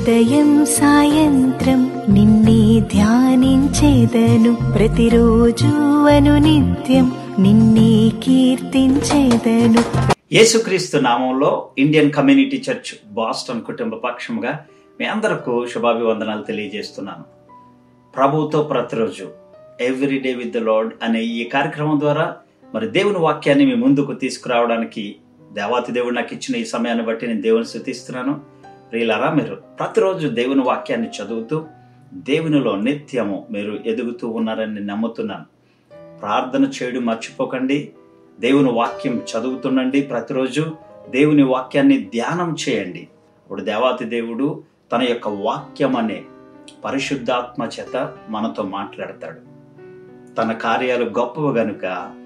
ఉదయం సాయంత్రం నిన్నే ధ్యానించేదను ప్రతిరోజు అను నిత్యం నిన్నే కీర్తించేదను యేసుక్రీస్తు నామంలో ఇండియన్ కమ్యూనిటీ చర్చ్ బాస్టన్ కుటుంబ పక్షముగా మీ అందరకు శుభాభివందనాలు తెలియజేస్తున్నాను ప్రభువుతో ప్రతిరోజు every day with the Lord అనే ఈ కార్యక్రమం ద్వారా మరి దేవుని వాక్యాన్ని మీ ముందుకు తీసుకురావడానికి దేవాతి దేవుడు నాకు ఇచ్చిన ఈ సమయాన్ని బట్టి నేను దేవుని స్థుతిస్తున్నాను ప్రియులారా మీరు ప్రతిరోజు దేవుని వాక్యాన్ని చదువుతూ దేవునిలో నిత్యము మీరు ఎదుగుతూ ఉన్నారని నేను నమ్ముతున్నాను ప్రార్థన చేయడం మర్చిపోకండి దేవుని వాక్యం చదువుతుండండి ప్రతిరోజు దేవుని వాక్యాన్ని ధ్యానం చేయండి ఇప్పుడు దేవాతి దేవుడు తన యొక్క వాక్యం అనే పరిశుద్ధాత్మ చేత మనతో మాట్లాడతాడు తన కార్యాలు గొప్పవి గనుక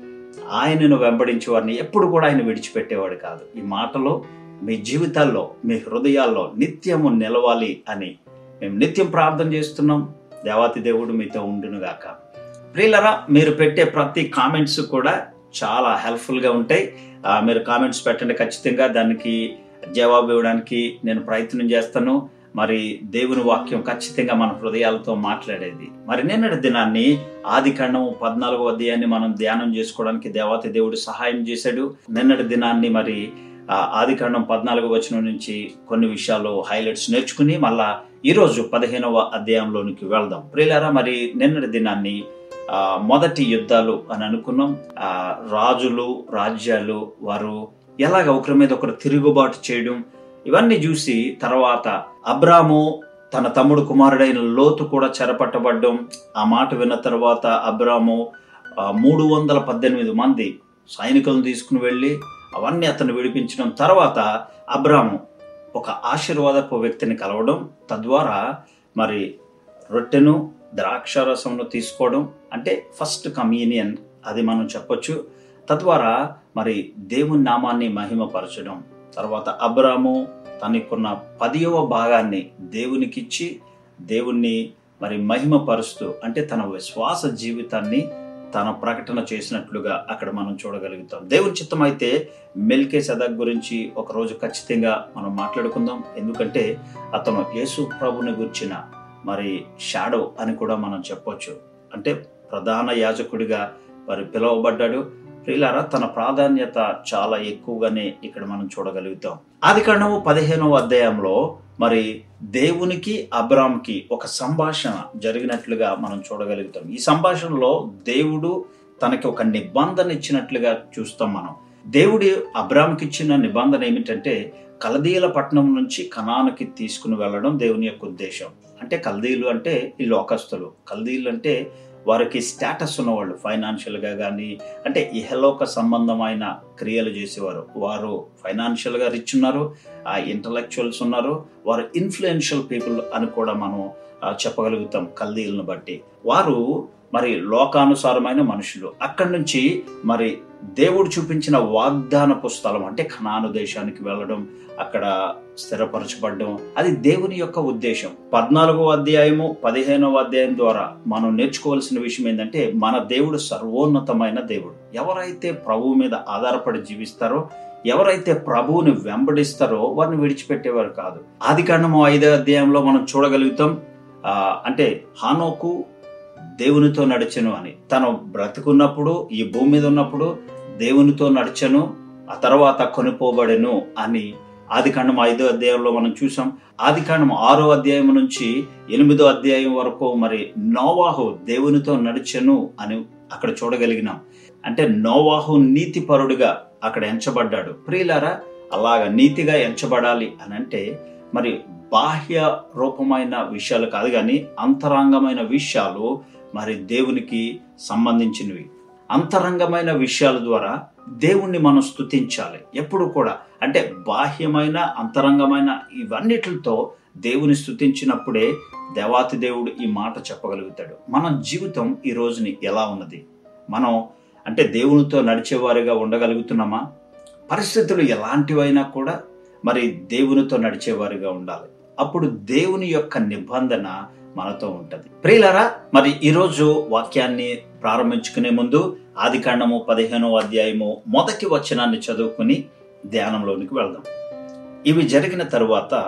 ఆయనను వెంబడించే వారిని ఎప్పుడు కూడా ఆయన విడిచిపెట్టేవాడు కాదు ఈ మాటలో మీ జీవితాల్లో మీ హృదయాల్లో నిత్యము నిలవాలి అని మేము నిత్యం ప్రార్థన చేస్తున్నాం దేవాతి దేవుడు మీతో ఉండునుగాక ప్రియులరా మీరు పెట్టే ప్రతి కామెంట్స్ కూడా చాలా హెల్ప్ఫుల్గా ఉంటాయి ఆ, మీరు కామెంట్స్ పెట్టండి ఖచ్చితంగా దానికి జవాబు ఇవ్వడానికి నేను ప్రయత్నం చేస్తాను మరి దేవుని వాక్యం ఖచ్చితంగా మన హృదయాలతో మాట్లాడేది మరి నిన్నటి దినాన్ని ఆది ఖండం పద్నాలుగో అధ్యాయాన్ని మనం ధ్యానం చేసుకోవడానికి దేవాతి దేవుడు సహాయం చేశాడు నిన్నటి దినాన్ని మరి ఆ, ఆది ఖండం పద్నాలుగో వచనం నుంచి కొన్ని విషయాలు హైలైట్స్ నేర్చుకుని మళ్ళా ఈరోజు పదిహేనవ అధ్యాయంలోనికి వెళ్దాం ప్రియులారా మరి నిన్నటి దినాన్ని ఆ, మొదటి యుద్ధాలు అని అనుకున్నాం ఆ, రాజులు రాజ్యాలు వారు ఎలాగ ఒకరి మీద ఒకరు తిరుగుబాటు చేయడం ఇవన్నీ చూసి తర్వాత అబ్రాము తన తమ్ముడు కుమారుడైన లోతు కూడా చెరపట్టబడ్డం ఆ మాట విన్న తర్వాత అబ్రాము ఆ, మూడు వందల పద్దెనిమిది మంది సైనికులను తీసుకుని వెళ్ళి అవన్నీ అతను విడిపించడం తర్వాత అబ్రాము ఒక ఆశీర్వాదపు వ్యక్తిని కలవడం తద్వారా మరి రొట్టెను ద్రాక్షారసంను తీసుకోవడం అంటే ఫస్ట్ కమ్యూనియన్ అది మనం చెప్పొచ్చు తద్వారా మరి దేవుని నామాన్ని మహిమపరచడం తర్వాత అబ్రాము తనకున్న పదియవ భాగాన్ని దేవునికిచ్చి దేవుణ్ణి మరి మహిమపరుస్తూ అంటే తన విశ్వాస జీవితాన్ని తన ప్రకటన చేసినట్లుగా అక్కడ మనం చూడగలుగుతాం దేవుని చిత్తం అయితే మెల్కే సదక్ గురించి ఒక రోజు ఖచ్చితంగా మనం మాట్లాడుకుందాం ఎందుకంటే అతను యేసు ప్రభుని గుర్చిన మరి షాడో అని కూడా మనం చెప్పొచ్చు అంటే ప్రధాన యాజకుడిగా మరి పిలువబడ్డాడు ప్రియులారా తన ప్రాధాన్యత చాలా ఎక్కువగానే ఇక్కడ మనం చూడగలుగుతాం ఆది కాండము పదిహేనవ అధ్యాయంలో మరి దేవునికి అబ్రామ్కి ఒక సంభాషణ జరిగినట్లుగా మనం చూడగలుగుతాం ఈ సంభాషణలో దేవుడు తనకి ఒక నిబంధన ఇచ్చినట్లుగా చూస్తాం మనం దేవుడి అబ్రామ్కి ఇచ్చిన నిబంధన ఏమిటంటే కలదీల పట్టణం నుంచి కనానుకి తీసుకుని వెళ్ళడం దేవుని యొక్క ఉద్దేశం అంటే కల్దీలు అంటే ఈ లోకస్తులు కల్దీలు అంటే వారికి స్టేటస్ ఉన్నవాళ్ళు ఫైనాన్షియల్గా కానీ అంటే ఇహలోక సంబంధమైన క్రియలు చేసేవారు వారు ఫైనాన్షియల్గా రిచ్ ఉన్నారు ఆ ఇంటలెక్చువల్స్ ఉన్నారు వారు ఇన్ఫ్లుయెన్షియల్ పీపుల్ అని కూడా మనం ఆ, చెప్పగలుగుతాం కల్దీలను బట్టి వారు మరి లోకానుసారమైన మనుషులు అక్కడి నుంచి మరి దేవుడు చూపించిన వాగ్దానపు స్థలం అంటే ఖనాను దేశానికి వెళ్ళడం అక్కడ స్థిరపరచబడడం అది దేవుని యొక్క ఉద్దేశం పద్నాలుగో అధ్యాయము పదిహేనవ అధ్యాయం ద్వారా మనం నేర్చుకోవాల్సిన విషయం ఏంటంటే మన దేవుడు సర్వోన్నతమైన దేవుడు ఎవరైతే ప్రభువు మీద ఆధారపడి జీవిస్తారో ఎవరైతే ప్రభువుని వెంబడిస్తారో వారిని విడిచిపెట్టేవారు కాదు ఆది కాండము ఐదో అధ్యాయంలో మనం చూడగలుగుతాం ఆ, అంటే హానోకు దేవునితో నడిచెను అని తను బ్రతుకున్నప్పుడు ఈ భూమి మీద ఉన్నప్పుడు దేవునితో నడిచెను ఆ తర్వాత కొనిపోబడెను అని ఆదికాండం ఐదో అధ్యాయంలో మనం చూసాం ఆదికాండం ఆరో అధ్యాయం నుంచి ఎనిమిదో అధ్యాయం వరకు మరి నోవాహు దేవునితో నడిచెను అని అక్కడ చూడగలిగినాం అంటే నోవాహు నీతిపరుడుగా అక్కడ ఎంచబడ్డాడు ప్రియులారా అలాగా నీతిగా ఎంచబడాలి అని అంటే మరి బాహ్య రూపమైన విషయాలు కాదు కానీ అంతరంగమైన విషయాలు మరి దేవునికి సంబంధించినవి అంతరంగమైన విషయాల ద్వారా దేవుణ్ణి మనం స్తుతించాలి ఎప్పుడు కూడా అంటే బాహ్యమైన అంతరంగమైన ఇవన్నిటితో దేవుని స్తుతించినప్పుడే దేవాతి దేవుడు ఈ మాట చెప్పగలుగుతాడు మన జీవితం ఈ రోజుని ఎలా ఉన్నది మనం అంటే దేవునితో నడిచేవారిగా ఉండగలుగుతున్నామా పరిస్థితులు ఎలాంటివైనా కూడా మరి దేవునితో నడిచేవారిగా ఉండాలి అప్పుడు దేవుని యొక్క నిబంధన మనతో ఉంటది ప్రియులరా మరి ఈరోజు వాక్యాన్ని ప్రారంభించుకునే ముందు ఆది కాండము పదిహేనవ అధ్యాయము మొదటి వచనాన్ని చదువుకుని ధ్యానంలోనికి వెళ్దాం ఇవి జరిగిన తరువాత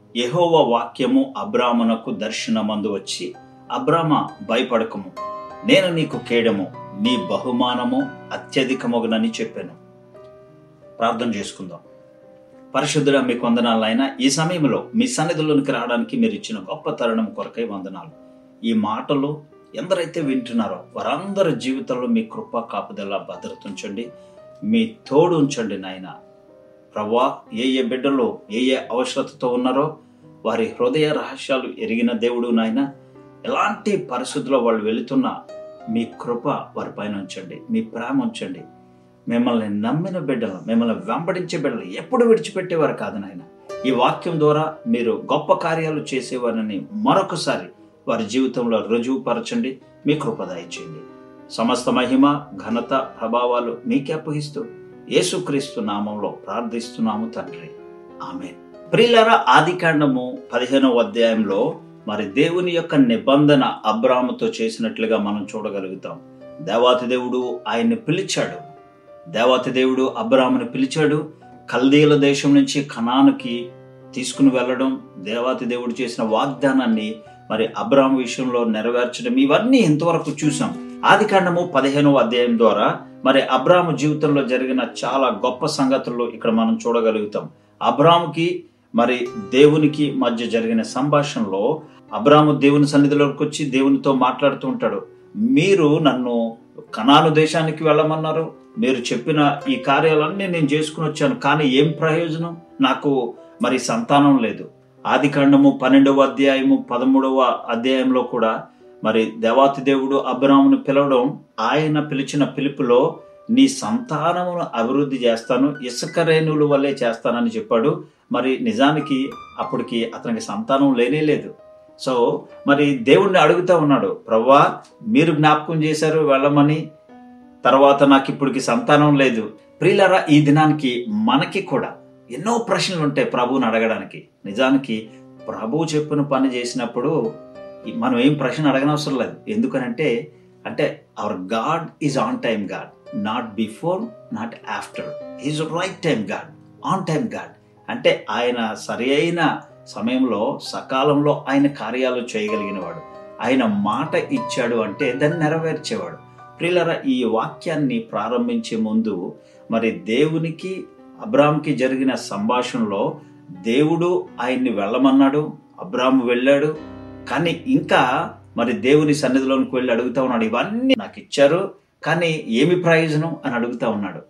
యెహోవ వాక్యము అబ్రామునకు దర్శనమందు వచ్చి అబ్రామ భయపడకము నేను నీకు కేడము నీ బహుమానము అత్యధికమగునని చెప్పాను ప్రార్థన చేసుకుందాం పరిశుద్ధుడ మీకు వందనాలు అయినా ఈ సమయంలో మీ సన్నిధిలోనికి రావడానికి మీరు ఇచ్చిన గొప్ప తరుణం కొరకై వందనాలు ఈ మాటలు ఎందరైతే వింటున్నారో వారందరి జీవితంలో మీ కృప కాపుదల భద్రత ఉంచండి మీ తోడు ఉంచండి నాయన ప్రవ్వా ఏ ఏ బిడ్డలు ఏ ఏ అవసరతతో ఉన్నారో వారి హృదయ రహస్యాలు ఎరిగిన దేవుడు నాయన ఎలాంటి పరిస్థితుల్లో వాళ్ళు వెళుతున్నా మీ కృప వారి పైన ఉంచండి మీ ప్రేమ ఉంచండి మిమ్మల్ని నమ్మిన బిడ్డలు మిమ్మల్ని వెంబడించే బిడ్డలు ఎప్పుడు విడిచిపెట్టేవారు కాదు నాయన ఈ వాక్యం ద్వారా మీరు గొప్ప కార్యాలు చేసేవారని మరొకసారి వారి జీవితంలో రుజువుపరచండి మీ కృప దయచేయండి సమస్త మహిమ ఘనత ప్రభావాలు మీకే అప్పగిస్తూ యేసుక్రీస్తు నామంలో ప్రార్థిస్తున్నాము తండ్రి ఆమె ప్రియులర ఆదికాండము పదిహేనవ అధ్యాయంలో మరి దేవుని యొక్క నిబంధన అబ్రాముతో చేసినట్లుగా మనం చూడగలుగుతాం దేవాతి దేవుడు ఆయన్ని పిలిచాడు దేవాతి దేవుడు అబ్రాముని పిలిచాడు కల్దీల దేశం నుంచి కనానుకి తీసుకుని వెళ్ళడం దేవాతి దేవుడు చేసిన వాగ్దానాన్ని మరి అబ్రాము విషయంలో నెరవేర్చడం ఇవన్నీ ఇంతవరకు చూసాం ఆది కాండము పదిహేనవ అధ్యాయం ద్వారా మరి అబ్రాము జీవితంలో జరిగిన చాలా గొప్ప సంగతులు ఇక్కడ మనం చూడగలుగుతాం అబ్రాముకి మరి దేవునికి మధ్య జరిగిన సంభాషణలో అబ్రాము దేవుని సన్నిధిలోకి వచ్చి దేవునితో మాట్లాడుతూ ఉంటాడు మీరు నన్ను కనాను దేశానికి వెళ్ళమన్నారు మీరు చెప్పిన ఈ కార్యాలన్నీ నేను చేసుకుని వచ్చాను కానీ ఏం ప్రయోజనం నాకు మరి సంతానం లేదు ఆది కాండము పన్నెండవ అధ్యాయము పదమూడవ అధ్యాయంలో కూడా మరి దేవాతి దేవుడు అబ్రామును పిలవడం ఆయన పిలిచిన పిలుపులో నీ సంతానమును అభివృద్ధి చేస్తాను ఇసుక రేణువుల వల్లే చేస్తానని చెప్పాడు మరి నిజానికి అప్పటికి అతనికి సంతానం లేనే లేదు సో మరి దేవుణ్ణి అడుగుతా ఉన్నాడు ప్రవ్వా మీరు జ్ఞాపకం చేశారు వెళ్ళమని తర్వాత నాకు ఇప్పటికి సంతానం లేదు ప్రియులరా ఈ దినానికి మనకి కూడా ఎన్నో ప్రశ్నలు ఉంటాయి ప్రభువుని అడగడానికి నిజానికి ప్రభువు చెప్పిన పని చేసినప్పుడు మనం ఏం ప్రశ్న అడగనవసరం లేదు ఎందుకనంటే అంటే our God is on time God not before not after is right time God on time God అంటే ఆయన సరి అయిన సమయంలో సకాలంలో ఆయన కార్యాలు చేయగలిగిన వాడు ఆయన మాట ఇచ్చాడు అంటే దాన్ని నెరవేర్చేవాడు ప్రియులర ఈ వాక్యాన్ని ప్రారంభించే ముందు మరి దేవునికి అబ్రామ్కి జరిగిన సంభాషణలో దేవుడు ఆయన్ని వెళ్ళమన్నాడు అబ్రామ్ వెళ్ళాడు కానీ ఇంకా మరి దేవుని సన్నిధిలోనికి వెళ్ళి అడుగుతా ఉన్నాడు ఇవన్నీ నాకు ఇచ్చారు కానీ ఏమి ప్రయోజనం అని అడుగుతా ఉన్నాడు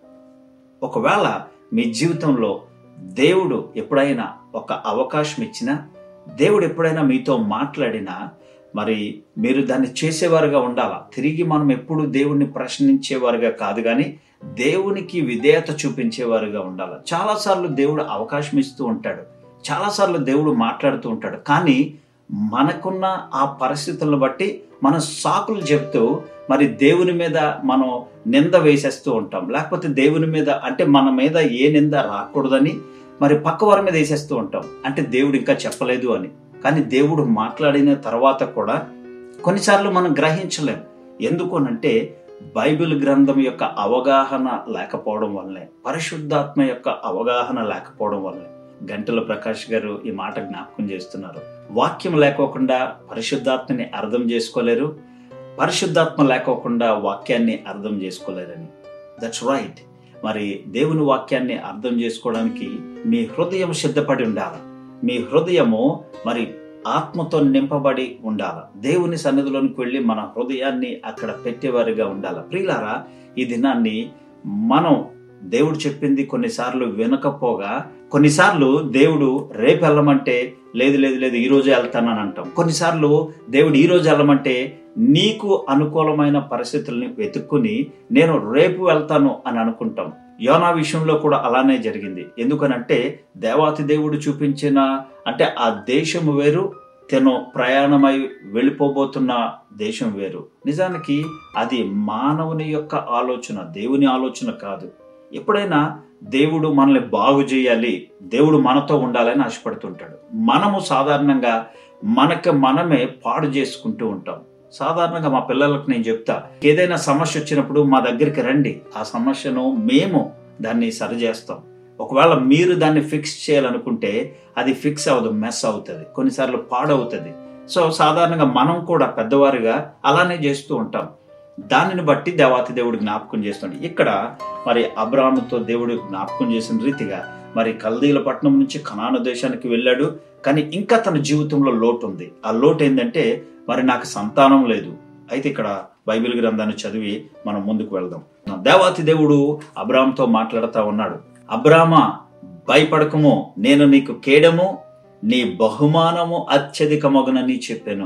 ఒకవేళ మీ జీవితంలో దేవుడు ఎప్పుడైనా ఒక అవకాశం ఇచ్చినా దేవుడు ఎప్పుడైనా మీతో మాట్లాడినా మరి మీరు దాన్ని చేసేవారుగా ఉండాలా తిరిగి మనం ఎప్పుడు దేవుణ్ణి ప్రశ్నించేవారుగా కాదు కానీ దేవునికి విధేయత చూపించేవారుగా ఉండాలి చాలాసార్లు దేవుడు అవకాశం ఇస్తూ ఉంటాడు చాలాసార్లు దేవుడు మాట్లాడుతూ ఉంటాడు కానీ మనకున్న ఆ పరిస్థితులను బట్టి మనం సాకులు చెప్తూ మరి దేవుని మీద మనం నింద వేసేస్తూ ఉంటాం లేకపోతే దేవుని మీద అంటే మన మీద ఏ నింద రాకూడదని మరి పక్క వారి మీద వేసేస్తూ ఉంటాం అంటే దేవుడు ఇంకా చెప్పలేదు అని కానీ దేవుడు మాట్లాడిన తర్వాత కూడా కొన్నిసార్లు మనం గ్రహించలేం ఎందుకు అనంటే బైబిల్ గ్రంథం యొక్క అవగాహన లేకపోవడం వల్లే పరిశుద్ధాత్మ యొక్క అవగాహన లేకపోవడం వల్లే గంటల ప్రకాష్ గారు ఈ మాట జ్ఞాపకం చేస్తున్నారు వాక్యం లేకోకుండా పరిశుద్ధాత్మని అర్థం చేసుకోలేరు పరిశుద్ధాత్మ లేకోకుండా వాక్యాన్ని అర్థం చేసుకోలేరని దట్స్ రైట్ మరి దేవుని వాక్యాన్ని అర్థం చేసుకోవడానికి మీ హృదయం సిద్ధపడి ఉండాలి మీ హృదయము మరి ఆత్మతో నింపబడి ఉండాలి దేవుని సన్నిధిలోనికి వెళ్ళి మన హృదయాన్ని అక్కడ పెట్టేవారిగా ఉండాలి ప్రియులారా ఈ దినాన్ని మనం దేవుడు చెప్పింది కొన్నిసార్లు వినకపోగా కొన్నిసార్లు దేవుడు రేపు వెళ్ళమంటే లేదు లేదు లేదు ఈ రోజు వెళ్తానని అంటాం కొన్నిసార్లు దేవుడు ఈ రోజు వెళ్ళమంటే నీకు అనుకూలమైన పరిస్థితుల్ని వెతుక్కుని నేను రేపు వెళ్తాను అని అనుకుంటాం యోనా విషయంలో కూడా అలానే జరిగింది ఎందుకనంటే దేవాతి దేవుడు చూపించిన అంటే ఆ దేశము వేరు తను ప్రయాణమై వెళ్ళిపోబోతున్న దేశం వేరు నిజానికి అది మానవుని యొక్క ఆలోచన దేవుని ఆలోచన కాదు ఎప్పుడైనా దేవుడు మనల్ని బాగు చేయాలి దేవుడు మనతో ఉండాలని ఆశపడుతుంటాడు మనము సాధారణంగా మనకు మనమే పాడు చేసుకుంటూ ఉంటాం సాధారణంగా మా పిల్లలకు నేను చెప్తా ఏదైనా సమస్య వచ్చినప్పుడు మా దగ్గరికి రండి ఆ సమస్యను మేము దాన్ని సరిచేస్తాం ఒకవేళ మీరు దాన్ని ఫిక్స్ చేయాలనుకుంటే అది ఫిక్స్ అవ్వదు మెస్ అవుతుంది కొన్నిసార్లు పాడవుతుంది సో సాధారణంగా మనం కూడా పెద్దవారిగా అలానే చేస్తూ ఉంటాం దానిని బట్టి దేవాతి దేవుడు జ్ఞాపకం చేస్తుంది ఇక్కడ మరి అబ్రాహ్మతో దేవుడు జ్ఞాపకం చేసిన రీతిగా మరి కల్దీల పట్టణం నుంచి కనాన దేశానికి వెళ్ళాడు కానీ ఇంకా తన జీవితంలో లోటు ఉంది ఆ లోటు ఏంటంటే మరి నాకు సంతానం లేదు అయితే ఇక్కడ బైబిల్ గ్రంథాన్ని చదివి మనం ముందుకు వెళ్దాం దేవాతి దేవుడు అబ్రామ్తో మాట్లాడుతూ ఉన్నాడు అబ్రామ భయపడకము నేను నీకు కేడము నీ బహుమానము అత్యధికమగునని చెప్పాను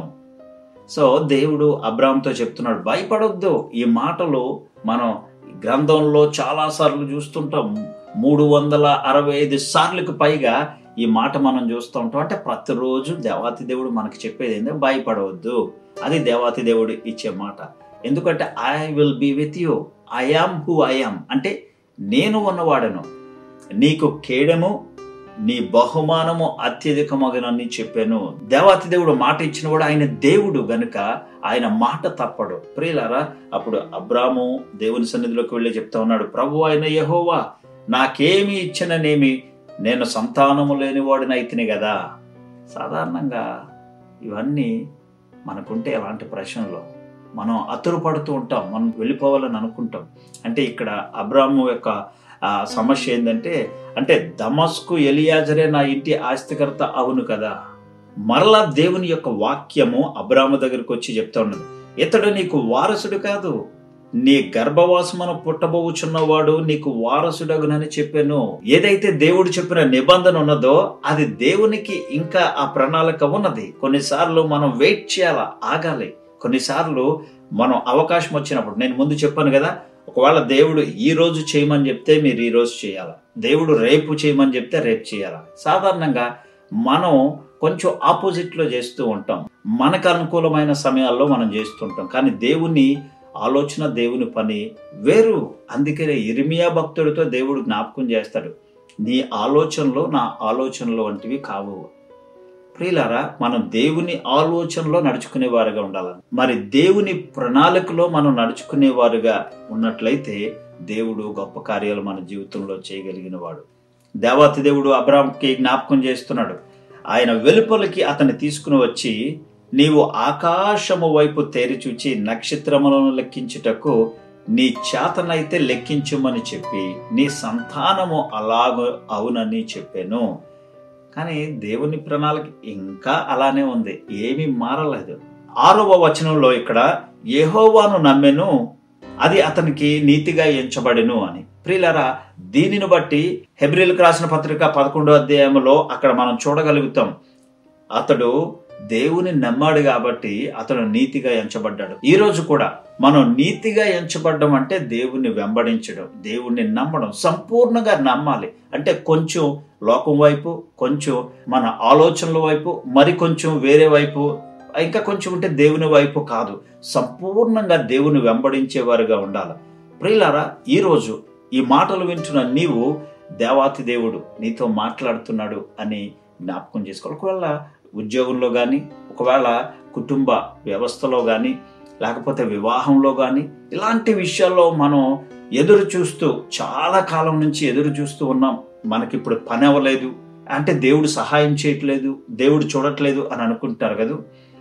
సో దేవుడు అబ్రామ్తో చెప్తున్నాడు భయపడొద్దు ఈ మాటలు మనం గ్రంథంలో చాలా సార్లు చూస్తుంటాం మూడు వందల అరవై ఐదు సార్లకు పైగా ఈ మాట మనం చూస్తూ ఉంటాం అంటే ప్రతిరోజు దేవాతి దేవుడు మనకి చెప్పేది ఏంటంటే భయపడవద్దు అది దేవాతి దేవుడు ఇచ్చే మాట ఎందుకంటే I will be with you I am who I am అంటే నేను ఉన్నవాడను నీకు కేడము నీ బహుమానము అత్యధికమగనని చెప్పాను దేవాతి దేవుడు మాట ఇచ్చినవాడు ఆయన దేవుడు గనుక ఆయన మాట తప్పడు ప్రియులారా అప్పుడు అబ్రాము దేవుని సన్నిధిలోకి వెళ్ళి చెప్తా ఉన్నాడు ప్రభు ఆయన యహోవా నాకేమి ఇచ్చిననేమి నేను సంతానము లేనివాడిని అయితేనే కదా సాధారణంగా ఇవన్నీ మనకుంటే ఎలాంటి ప్రశ్నలు మనం అతురుపడుతూ ఉంటాం మనం వెళ్ళిపోవాలని అనుకుంటాం అంటే ఇక్కడ అబ్రాము యొక్క ఆ సమస్య ఏంటంటే అంటే దమస్కు ఎలియాజరే నా ఇంటి ఆస్తికర్త అవును కదా మరలా దేవుని యొక్క వాక్యము అబ్రాము దగ్గరకు వచ్చి చెప్తా ఉన్నది ఇతడు నీకు వారసుడు కాదు నీ గర్భవాసమును పుట్టబోచున్నవాడు నీకు వారసుడగునని చెప్పాను ఏదైతే దేవుడు చెప్పిన నిబంధన ఉన్నదో అది దేవునికి ఇంకా ఆ ప్రణాళిక ఉన్నది కొన్నిసార్లు మనం వెయిట్ చేయాలా ఆగాలి కొన్నిసార్లు మనం అవకాశం వచ్చినప్పుడు నేను ముందు చెప్పాను కదా ఒకవేళ దేవుడు ఈ రోజు చేయమని చెప్తే మీరు ఈ రోజు చేయాలా దేవుడు రేపు చేయమని చెప్తే రేపు చేయాలా సాధారణంగా మనం కొంచెం ఆపోజిట్లో చేస్తూ ఉంటాం మనకు అనుకూలమైన సమయాల్లో మనం చేస్తుంటాం కానీ దేవుని ఆలోచన దేవుని పని వేరు అందుకనే ఇర్మియా భక్తుడితో దేవుడు జ్ఞాపకం చేస్తాడు నీ ఆలోచనలో నా ఆలోచనలు వంటివి కావు ప్రియులారా మనం దేవుని ఆలోచనలో నడుచుకునే వారుగా ఉండాలి మరి దేవుని ప్రణాళికలో మనం నడుచుకునే వారుగా ఉన్నట్లయితే దేవుడు గొప్ప కార్యాలు మన జీవితంలో చేయగలిగిన వాడు దేవాతి దేవుడు అబ్రామ్కి జ్ఞాపకం చేస్తున్నాడు ఆయన వెలుపలికి అతన్ని తీసుకుని వచ్చి నీవు ఆకాశము వైపు తేరి చూచి నక్షత్రములను లెక్కించుటకు నీ చేతనైతే లెక్కించుమని చెప్పి నీ సంతానము అలాగ అవునని చెప్పాను కానీ దేవుని ప్రణాళిక ఇంకా అలానే ఉంది ఏమీ మారలేదు ఆరవ వచనంలో ఇక్కడ యెహోవాను నమ్మెను అది అతనికి నీతిగా ఎంచబడెను అని ప్రియులరా దీనిని బట్టి హెబ్రిల్కి రాసిన పత్రిక పదకొండో అధ్యాయంలో అక్కడ మనం చూడగలుగుతాం అతడు దేవుని నమ్మాడు కాబట్టి అతడు నీతిగా ఎంచబడ్డాడు ఈ రోజు కూడా మనం నీతిగా ఎంచబడ్డం అంటే దేవుణ్ణి వెంబడించడం దేవుణ్ణి నమ్మడం సంపూర్ణంగా నమ్మాలి అంటే కొంచెం లోకం వైపు కొంచెం మన ఆలోచనల వైపు మరి కొంచెం వేరే వైపు ఇంకా కొంచెం ఉంటే దేవుని వైపు కాదు సంపూర్ణంగా దేవుని వెంబడించేవారుగా ఉండాలి ప్రియులారా ఈరోజు ఈ మాటలు వింటున్న నీవు దేవాతి దేవుడు నీతో మాట్లాడుతున్నాడు అని జ్ఞాపకం చేసుకోవాలి ఒకవేళ ఉద్యోగంలో కానీ ఒకవేళ కుటుంబ వ్యవస్థలో కానీ లేకపోతే వివాహంలో కానీ ఇలాంటి విషయాల్లో మనం ఎదురు చూస్తూ చాలా కాలం నుంచి ఎదురు చూస్తూ ఉన్నాం మనకి ఇప్పుడు పని అవ్వలేదు అంటే దేవుడు సహాయం చేయట్లేదు దేవుడు చూడట్లేదు అని అనుకుంటారు కదా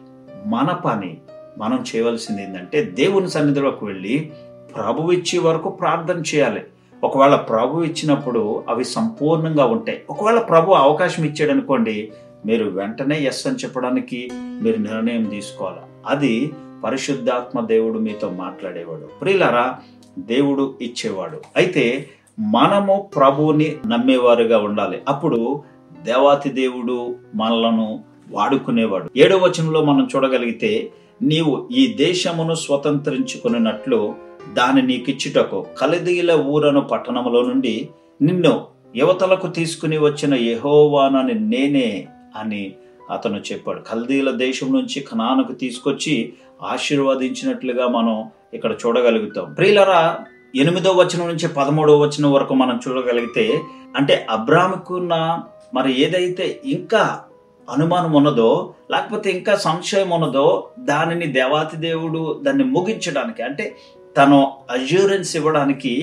మన పని మనం చేయవలసింది ఏంటంటే దేవుని సన్నిధిలోకి వెళ్ళి ప్రభు ఇచ్చే వరకు ప్రార్థన చేయాలి ఒకవేళ ప్రభు ఇచ్చినప్పుడు అవి సంపూర్ణంగా ఉంటాయి ఒకవేళ ప్రభు అవకాశం ఇచ్చాడు అనుకోండి మీరు వెంటనే ఎస్ అని చెప్పడానికి మీరు నిర్ణయం తీసుకోవాలి అది పరిశుద్ధాత్మ దేవుడు మీతో మాట్లాడేవాడు ప్రియులరా దేవుడు ఇచ్చేవాడు అయితే మనము ప్రభువుని నమ్మేవారుగా ఉండాలి అప్పుడు దేవాతి దేవుడు మనలను వాడుకునేవాడు ఏడవ వచనంలో మనం చూడగలిగితే నీవు ఈ దేశమును స్వతంత్రించుకున్నట్లు దాని నీకిచ్చుటకు కలదీల ఊరను పట్టణములో నుండి నిన్ను యువతలకు తీసుకుని వచ్చిన యెహోవానని నేనే అని అతను చెప్పాడు కల్దీల దేశం నుంచి ఖనానుకు తీసుకొచ్చి ఆశీర్వదించినట్లుగా మనం ఇక్కడ చూడగలుగుతాం ప్రియులరా ఎనిమిదో వచనం నుంచి పదమూడవ వచనం వరకు మనం చూడగలిగితే అంటే అబ్రాముకున్న మరి ఏదైతే ఇంకా అనుమానం ఉన్నదో లేకపోతే ఇంకా సంశయం ఉన్నదో దానిని దేవాతి దేవుడు దాన్ని ముగించడానికి అంటే తను అజ్యూరెన్స్ ఇవ్వడానికి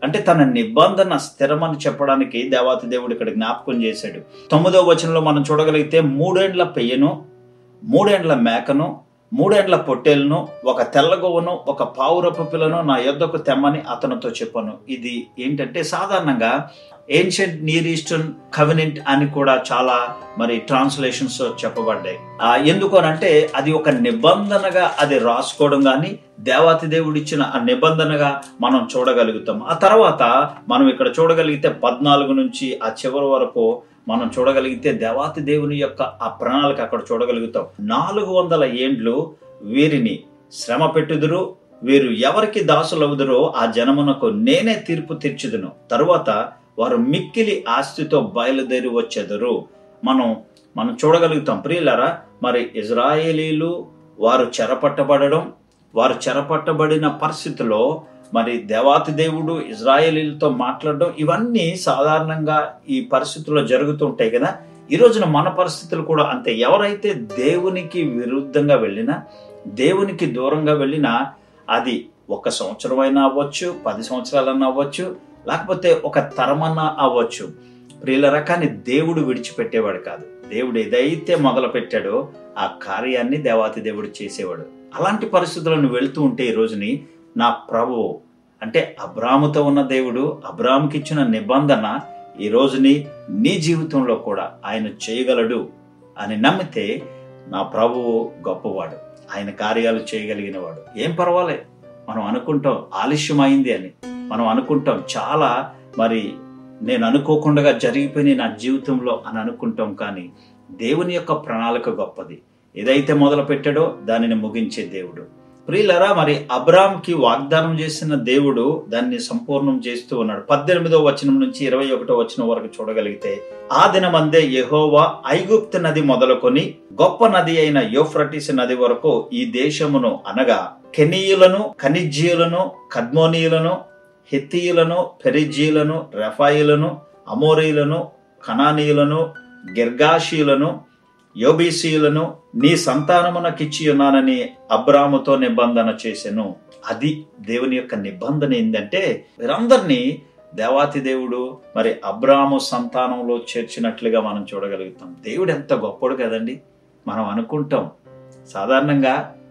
అంటే తన నిబంధన స్థిరమని చెప్పడానికి దేవాతి దేవుడు ఇక్కడ జ్ఞాపకం చేశాడు తొమ్మిదో వచనంలో మనం చూడగలిగితే మూడేండ్ల పెయ్యను మూడేండ్ల మేకను మూడేండ్ల పొట్టేలను ఒక తెల్లగొవ్వను ఒక పావురపు పిల్లను నా యొద్దకు తెమ్మని అతనితో చెప్పాను ఇది ఏంటంటే సాధారణంగా ఏన్షియంట్ నియర్ ఈస్టర్న్ కవినెంట్ అని కూడా చాలా మరి ట్రాన్స్లేషన్స్ చెప్పబడ్డాయి ఆ, ఎందుకు అని అంటే అది ఒక నిబంధనగా అది రాసుకోవడం కానీ దేవాతి దేవుడు ఇచ్చిన ఆ నిబంధనగా మనం చూడగలుగుతాం ఆ తర్వాత మనం ఇక్కడ చూడగలిగితే పద్నాలుగు నుంచి ఆ చివరి వరకు మనం చూడగలిగితే దేవాతి దేవుని యొక్క ఆ ప్రణాళిక అక్కడ చూడగలుగుతాం నాలుగు వందల ఏండ్లు వీరిని శ్రమ పెట్టుదురు వీరు ఎవరికి దాసులవుదురో ఆ జనమునకు నేనే తీర్పు తీర్చుదును తరువాత వారు మిక్కిలి ఆస్తితో బయలుదేరి వచ్చెదరు మనం మనం చూడగలుగుతాం ప్రియులరా మరి ఇజ్రాయేలీలు వారు చెరపట్టబడడం వారు చెరపట్టబడిన పరిస్థితిలో మరి దేవాతి దేవుడు ఇజ్రాయేలీలతో మాట్లాడడం ఇవన్నీ సాధారణంగా ఈ పరిస్థితుల్లో జరుగుతుంటాయి కదా ఈ రోజున మన పరిస్థితులు కూడా అంతే ఎవరైతే దేవునికి విరుద్ధంగా వెళ్ళినా దేవునికి దూరంగా వెళ్ళినా అది ఒక సంవత్సరం అయినా అవ్వచ్చు పది సంవత్సరాలన్నా అవ్వచ్చు లేకపోతే ఒక తరమన్నా అవ్వచ్చు ప్రియులరా కానీ దేవుడు విడిచిపెట్టేవాడు కాదు దేవుడు ఏదైతే మొదలు పెట్టాడో ఆ కార్యాన్ని దేవాతి దేవుడు చేసేవాడు అలాంటి పరిస్థితులను వెళ్తూ ఉంటే ఈ రోజుని నా ప్రభువు అంటే అబ్రాముతో ఉన్న దేవుడు అబ్రాముకి ఇచ్చిన నిబంధన ఈ రోజుని నీ జీవితంలో కూడా ఆయన చేయగలడు అని నమ్మితే నా ప్రభువు గొప్పవాడు ఆయన కార్యాలు చేయగలిగినవాడు ఏం పర్వాలే మనం అనుకుంటాం ఆలస్యమైంది అని మనం అనుకుంటాం చాలా మరి నేను అనుకోకుండా జరిగిపోయిన నా జీవితంలో అని అనుకుంటాం కానీ దేవుని యొక్క ప్రణాళిక గొప్పది ఏదైతే మొదలు పెట్టాడో దానిని ముగించే దేవుడు ప్రియులరా మరి అబ్రామ్కి వాగ్దానం చేసిన దేవుడు దాన్ని సంపూర్ణం చేస్తూ ఉన్నాడు పద్దెనిమిదో వచనం నుంచి ఇరవై ఒకటో వచనం వరకు చూడగలిగితే ఆ దినమందే యెహోవా ఐగుప్తు నది మొదలుకొని గొప్ప నది అయిన యోఫ్రటిస్ నది వరకు ఈ దేశమును అనగా కెనీయులను ఖనిజ్జీయులను కద్మోనీయులను హిత్తీయులను పెరిజీయులను రెఫాయిలను అమోరీయులను కనానీయులను గిర్గాషీయులను యోబీసీయులను నీ సంతానమునకిచ్చి ఉన్నానని అబ్రాముతో నిబంధన చేసెను అది దేవుని యొక్క నిబంధన ఏంటంటే వీరందరినీ దేవాతి దేవుడు మరి అబ్రాము సంతానంలో చేర్చినట్లుగా మనం చూడగలుగుతాం దేవుడు ఎంత గొప్పడు కదండి మనం అనుకుంటాం సాధారణంగా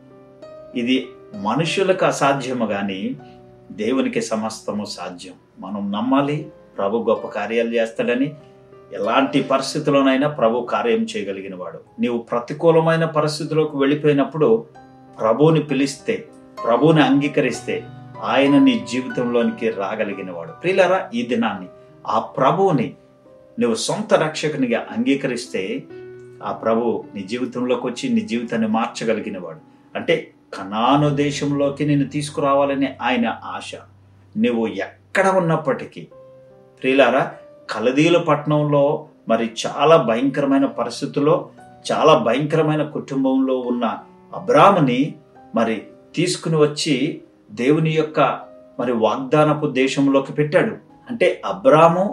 ఇది మనుషులకు అసాధ్యము కానీ దేవునికి సమస్తము సాధ్యం మనం నమ్మాలి ప్రభు గొప్ప కార్యాలు చేస్తాడని ఎలాంటి పరిస్థితుల్లోనైనా ప్రభు కార్యం చేయగలిగిన వాడు నీవు ప్రతికూలమైన పరిస్థితిలోకి వెళ్ళిపోయినప్పుడు ప్రభువుని పిలిస్తే ప్రభువుని అంగీకరిస్తే ఆయన నీ జీవితంలోనికి రాగలిగిన వాడు ప్రియులరా ఈ దినాన్ని ఆ ప్రభువుని నువ్వు సొంత రక్షకునిగా అంగీకరిస్తే ఆ ప్రభు నీ జీవితంలోకి వచ్చి నీ జీవితాన్ని మార్చగలిగిన వాడు అంటే కనాను దేశంలోకి నిన్ను తీసుకురావాలని ఆయన ఆశ నువ్వు ఎక్కడ ఉన్నప్పటికీ ప్రియులారా కలదీల పట్టణంలో మరి చాలా భయంకరమైన పరిస్థితుల్లో చాలా భయంకరమైన కుటుంబంలో ఉన్న అబ్రాముని మరి తీసుకుని వచ్చి దేవుని యొక్క మరి వాగ్దానపు దేశంలోకి పెట్టాడు అంటే అబ్రాము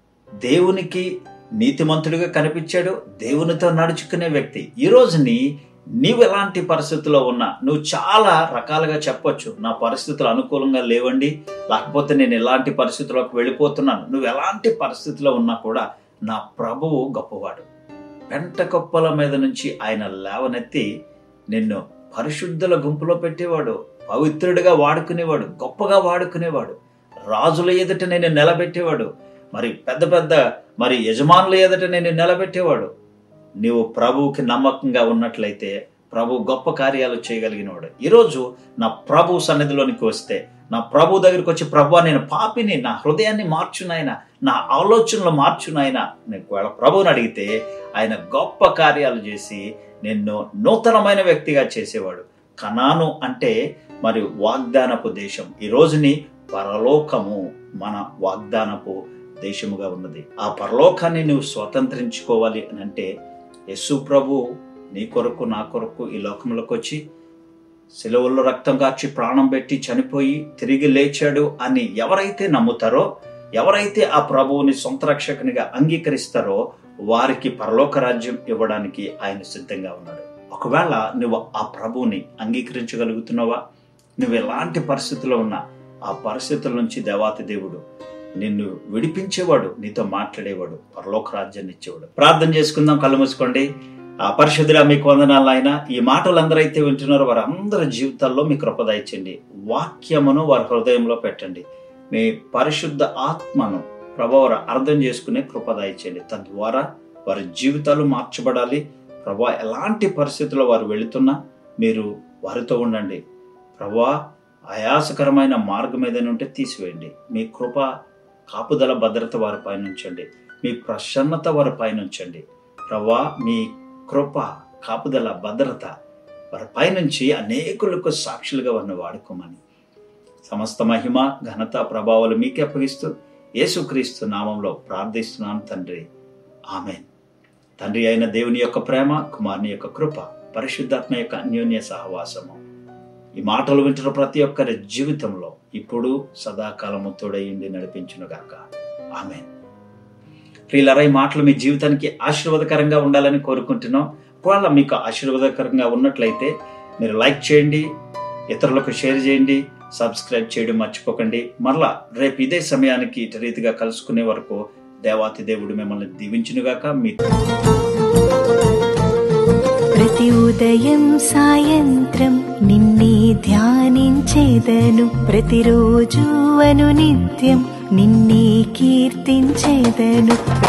దేవునికి నీతిమంతుడిగా కనిపించాడు దేవునితో నడుచుకునే వ్యక్తి ఈ రోజుని నీవు ఎలాంటి పరిస్థితుల్లో ఉన్నా నువ్వు చాలా రకాలుగా చెప్పొచ్చు నా పరిస్థితులు అనుకూలంగా లేవండి లేకపోతే నేను ఎలాంటి పరిస్థితుల్లోకి వెళ్ళిపోతున్నాను నువ్వు ఎలాంటి పరిస్థితిలో ఉన్నా కూడా నా ప్రభువు గొప్పవాడు పెంట కొప్పల మీద నుంచి ఆయన లేవనెత్తి నిన్ను పరిశుద్ధుల గుంపులో పెట్టేవాడు పవిత్రుడిగా వాడుకునేవాడు గొప్పగా వాడుకునేవాడు రాజుల ఎదుట నేను నిలబెట్టేవాడు మరి పెద్ద పెద్ద మరి యజమానుల ఎదుట నేను నిలబెట్టేవాడు నీవు ప్రభువుకి నమ్మకంగా ఉన్నట్లయితే ప్రభు గొప్ప కార్యాలు చేయగలిగినవాడు ఈరోజు నా ప్రభు సన్నిధిలోనికి వస్తే నా ప్రభు దగ్గరికి వచ్చి ప్రభు నేను పాపిని నా హృదయాన్ని మార్చునాయన నా ఆలోచనలు మార్చునాయన నేను ఒకవేళ ప్రభువుని అడిగితే ఆయన గొప్ప కార్యాలు చేసి నిన్ను నూతనమైన వ్యక్తిగా చేసేవాడు కనాను అంటే మరి వాగ్దానపు దేశం ఈ రోజుని పరలోకము మన వాగ్దానపు దేశముగా ఉన్నది ఆ పరలోకాన్ని నువ్వు స్వతంత్రించుకోవాలి అని అంటే యస్సు ప్రభు నీ కొరకు నా కొరకు ఈ లోకంలోకి వచ్చి సెలవుల్లో రక్తం కాచి ప్రాణం పెట్టి చనిపోయి తిరిగి లేచాడు అని ఎవరైతే నమ్ముతారో ఎవరైతే ఆ ప్రభువుని సొంత రక్షకునిగా అంగీకరిస్తారో వారికి పరలోక రాజ్యం ఇవ్వడానికి ఆయన సిద్ధంగా ఉన్నాడు ఒకవేళ నువ్వు ఆ ప్రభువుని అంగీకరించగలుగుతున్నావా నువ్వు ఎలాంటి పరిస్థితిలో ఉన్నా ఆ పరిస్థితుల నుంచి దేవాతి దేవుడు నిన్ను విడిపించేవాడు నీతో మాట్లాడేవాడు పరలోక రాజ్యాన్ని ఇచ్చేవాడు ప్రార్థన చేసుకుందాం కళ్ళు మూసుకోండి ఆ పరిశుద్ధుల మీకు వందనాలు ఆయన ఈ మాటలు అందరైతే వింటున్నారో వారి అందరి జీవితాల్లో మీ కృప దయచండి వాక్యమును వారి హృదయంలో పెట్టండి మీ పరిశుద్ధ ఆత్మను ప్రభావ అర్థం చేసుకునే కృప దయచేయండి తద్వారా వారి జీవితాలు మార్చబడాలి ప్రభా ఎలాంటి పరిస్థితుల్లో వారు వెళుతున్నా మీరు వారితో ఉండండి ప్రభా ఆయాసకరమైన మార్గం ఏదైనా ఉంటే తీసివేయండి మీ కృప కాపుదల భద్రత వారి పైన ఉంచండి మీ ప్రసన్నత వారి పైన ఉంచండి ప్రభా మీ కృప కాపుదల భద్రత వారి పైనుంచి అనేకులకు సాక్షులుగా వారిని వాడుకోమని సమస్త మహిమ ఘనత ప్రభావాలు మీకే అప్పగిస్తూ యేసుక్రీస్తు నామంలో ప్రార్థిస్తున్నాను తండ్రి ఆమెన్ తండ్రి అయిన దేవుని యొక్క ప్రేమ కుమారుని యొక్క కృప పరిశుద్ధాత్మ యొక్క అన్యోన్య సహవాసము ఈ మాటలు వింటున్న ప్రతి ఒక్కరి జీవితంలో ఇప్పుడు సదాకాలము తోడయిండి నడిపించునుగాక ఆమెన్ ప్రియులరా ఈ మాటలు మీ జీవితానికి ఆశీర్వాదకరంగా ఉండాలని కోరుకుంటున్నాం ఒకవేళ మీకు ఆశీర్వాదకరంగా ఉన్నట్లయితే మీరు లైక్ చేయండి ఇతరులకు షేర్ చేయండి సబ్స్క్రైబ్ చేయడం మర్చిపోకండి మరలా రేపు ఇదే సమయానికి ఇటు రీతిగా కలుసుకునే వరకు దేవాతి దేవుడు మిమ్మల్ని దీవించునుగాక మీ ప్రతి ఉదయం సాయంత్రం నిన్నే ధ్యానించేదను ప్రతిరోజు అను నిత్యం నిన్నే కీర్తించేదను